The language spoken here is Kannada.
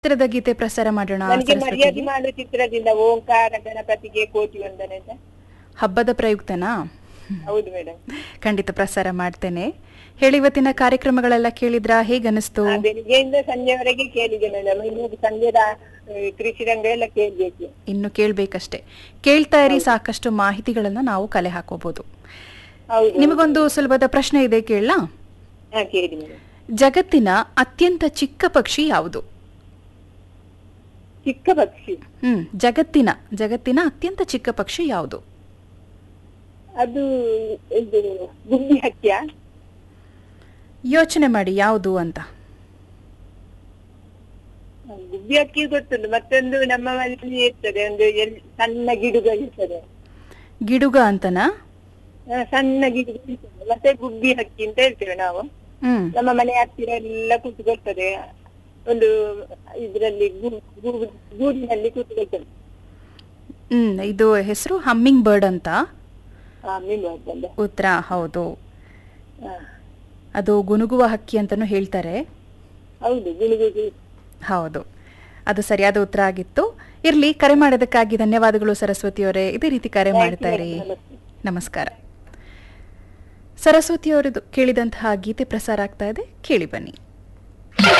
ಚಿತ್ರದ ಗೀತೆ ಪ್ರಸಾರ ಮಾಡೋಣ ನನಗೆ ಮರ್ಯಾದೆ ಸರಸ್ವತಿಗೆ ಮಾಡು ಚಿತ್ರದಿಂದ ಓಂಕಾರ ಗಣಪತಿಗೆ ಕೋಟಿ ವಂದನೆ ಅಂತ ಹಬ್ಬದ ಪ್ರಯುಕ್ತನಾ ಹೌದು ಮೇಡಮ್ ಖಂಡಿತ ಪ್ರಸಾರ ಮಾಡ್ತೇನೆ ಹೇಳಿ ಇವತ್ತಿನ ಕಾರ್ಯಕ್ರಮಗಳೆಲ್ಲ ಕೇಳಿದ್ರಾ ಹೇಗನಿಸ್ತು ಬೆಳಿಗ್ಗೆಯಿಂದ ಸಂಜೆವರೆಗೆ ಕೇಳಿದೆ ಮೇಡಮ್ ಇನ್ನು ಸಂಜೆದ ಆ, ಕೃಷಿ ರಂಗ ಎಲ್ಲ ಕೇಳ್ಬೇಕು ಇನ್ನು ಕೇಳ್ಬೇಕಷ್ಟೇ ಕೇಳ್ತಾ ಇರಿ ಸಾಕಷ್ಟು ಮಾಹಿತಿಗಳನ್ನ ನಾವು ಕಲೆ ಹಾಕೋಬಹುದು ಹೌದು ನಿಮಗೊಂದು ಸುಲಭದ ಪ್ರಶ್ನೆ ಇದೆ ಕೇಳಲಾ ಹಾ ಕೇಳಿ ಮೇಡಮ್ ಜಗತ್ತಿನ ಅತ್ಯಂತ ಚಿಕ್ಕ ಪಕ್ಷಿ ಯಾವುದು ಚಿಕ್ಕ ಪಕ್ಷಿ ಹ್ಮ್ ಜಗತ್ತಿನ ಜಗತ್ತಿನ ಅತ್ಯಂತ ಚಿಕ್ಕ ಪಕ್ಷಿ ಯಾವುದು ಅದು ಇದು ಗುಬ್ಬಿ ಹಕ್ಕಿಯ ಯೋಚನೆ ಮಾಡಿ ಯಾವುದು ಅಂತ ಗುಬ್ಬಿ ಹಕ್ಕಿ ಗೊತ್ತುಂಟು ಮತ್ತೊಂದು ನಮ್ಮ ಮನೆಯಲ್ಲಿ ಇರ್ತದೆ ಒಂದು ಎಲ್ ಸಣ್ಣ ಗಿಡುಗಳು ಇರ್ತದೆ ಗಿಡುಗ ಅಂತನಾ ಆ, ಸಣ್ಣ ಗಿಡುಗಳು ಇರ್ತದೆ ಮತ್ತೆ ಗುಬ್ಬಿ ಹಕ್ಕಿ ಅಂತ ಹೇಳ್ತೇವೆ ನಾವು ಹ್ಮ್ ನಮ್ಮ ಮನೆ ಹತ್ತಿರ ಎಲ್ಲ ಕೂತ್ಕೊಳ್ತದೆ ಒಂದು ಇದರಲ್ಲಿ ಗೂಡಿನಲ್ಲಿ ಕೂತ್ಕೊಳ್ತದೆ ಹ್ಮ್ ಇದು ಹೆಸರು ಹಮ್ಮಿಂಗ್ ಬರ್ಡ್ ಅಂತ ಆ ಮೀನು ಉತ್ತರ ಹೌದು ಅದು ಗುನುಗುವ ಹಕ್ಕಿ ಅಂತಾನು ಹೇಳ್ತಾರೆ ಹೌದು ಗುಳುಗುದು ಹೌದು ಅದು ಸರಿಯಾದ ಉತ್ತರ ಆಗಿತ್ತು ಇರ್ಲಿ ಕರೆ ಮಾಡೋದಕ್ಕಾಗಿ ಧನ್ಯವಾದಗಳು ಸರಸ್ವತಿಯವರೇ ಇದೇ ರೀತಿ ಕರೆ ಮಾಡ್ತಾ ಇರಿ ನಮಸ್ತೆ. ನಮಸ್ಕಾರ ಸರಸ್ವತಿಯವರದು ಕೇಳಿದಂತಹ ಗೀತೆ ಪ್ರಸಾರ ಆಗ್ತಾ ಇದೆ ಕೇಳಿ ಬನ್ನಿ